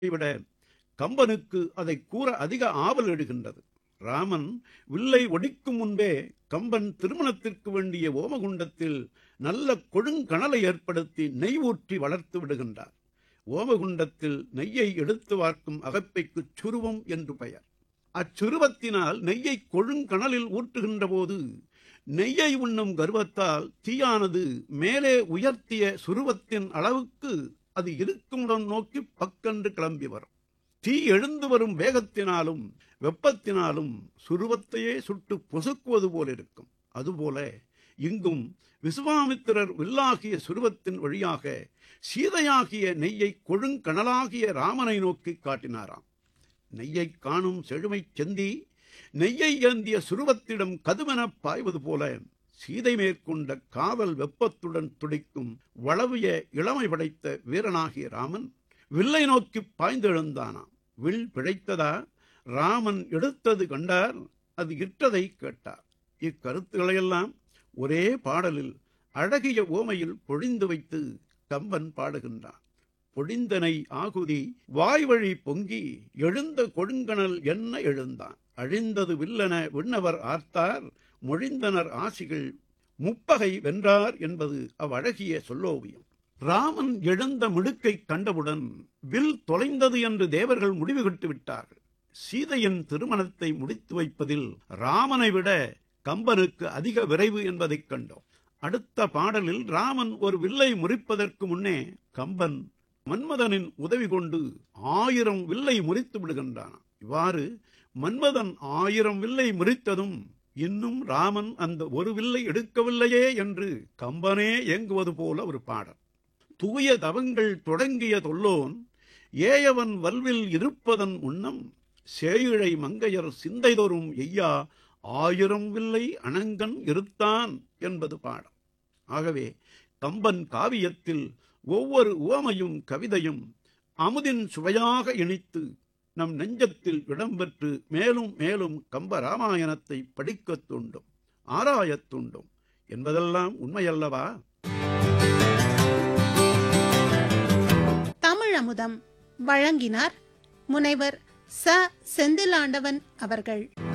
விட கம்பனுக்கு அதை கூற அதிக ஆவல் எடுகின்றது ராமன் வில்லை ஒடிக்கும் முன்பே கம்பன் திருமணத்திற்கு வேண்டிய ஓமகுண்டத்தில் நல்ல கொழுங்கணலை ஏற்படுத்தி நெய் ஊற்றி வளர்த்து விடுகின்றார் ஓமகுண்டத்தில் நெய்யை எடுத்து வார்க்கும் அகப்பைக்கு சுருவம் என்று பெயர் அச்சுருவத்தினால் நெய்யை கொழுங்கணலில் ஊற்றுகின்ற போது நெய்யை உண்ணும் கர்வத்தால் தீயானது மேலே உயர்த்திய சுருவத்தின் அளவுக்கு அது இருக்குமிடம் நோக்கி பக்கென்று கிளம்பி வரும் தீ எழுந்து வரும் வேகத்தினாலும் வெப்பத்தினாலும் சுருவத்தையே சுட்டு பொசுக்குவது போல இருக்கும் அதுபோல இங்கும் விசுவாமித்திரர் வில்லாகிய சுருவத்தின் வழியாக சீதையாகிய நெய்யை கொழுங்கணலாகிய ராமனை நோக்கி காட்டினாராம் நெய்யை காணும் செழுமைச் செந்தி நெய்யை ஏந்திய சுருவத்திடம் கதுமெனப் பாய்வது போல சீதை மேற்கொண்ட காதல் வெப்பத்துடன் துடிக்கும் வளவிய இளமை படைத்த வீரனாகிய ராமன் வில்லை நோக்கி பாய்ந்தெழுந்தானாம் வில் பிழைத்ததா ராமன் எடுத்தது கண்டார் அது இட்டதை கேட்டார் இக்கருத்துக்களையெல்லாம் ஒரே பாடலில் அழகிய ஓமையில் பொழிந்து வைத்து கம்பன் பாடுகின்றான் பொழிந்தனை ஆகுதி வாய்வழி பொங்கி எழுந்த கொடுங்கணல் என்ன எழுந்தான் அழிந்தது வில்லன விண்ணவர் ஆர்த்தார் மொழிந்தனர் ஆசிகள் முப்பகை வென்றார் என்பது அவ்வழகிய சொல்லோவியம் ராமன் எழுந்த மிடுக்கை கண்டவுடன் வில் தொலைந்தது என்று தேவர்கள் முடிவு கட்டு விட்டார்கள் சீதையின் திருமணத்தை முடித்து வைப்பதில் ராமனை விட கம்பனுக்கு அதிக விரைவு என்பதைக் கண்டோம் அடுத்த பாடலில் ராமன் ஒரு வில்லை முறிப்பதற்கு முன்னே கம்பன் மன்மதனின் உதவி கொண்டு ஆயிரம் வில்லை முறித்து விடுகின்றான் இவ்வாறு மன்மதன் ஆயிரம் வில்லை முறித்ததும் இன்னும் ராமன் அந்த ஒரு வில்லை எடுக்கவில்லையே என்று கம்பனே ஏங்குவது போல ஒரு பாடல் தூய தவங்கள் தொடங்கிய தொல்லோன் ஏயவன் வல்வில் இருப்பதன் முன்னம் சேயிழை மங்கையர் சிந்தைதொரும் எய்யா ஆயிரம் வில்லை அணங்கன் இருத்தான் என்பது பாடம் ஆகவே கம்பன் காவியத்தில் ஒவ்வொரு உவமையும் கவிதையும் அமுதின் சுவையாக இணைத்து நம் நெஞ்சத்தில் இடம்பெற்று மேலும் மேலும் கம்ப ராமாயணத்தை படிக்கத் தூண்டும் ஆராயத் தூண்டும் என்பதெல்லாம் உண்மையல்லவா தமிழ் அமுதம் வழங்கினார் முனைவர் ச செந்திலாண்டவன் அவர்கள்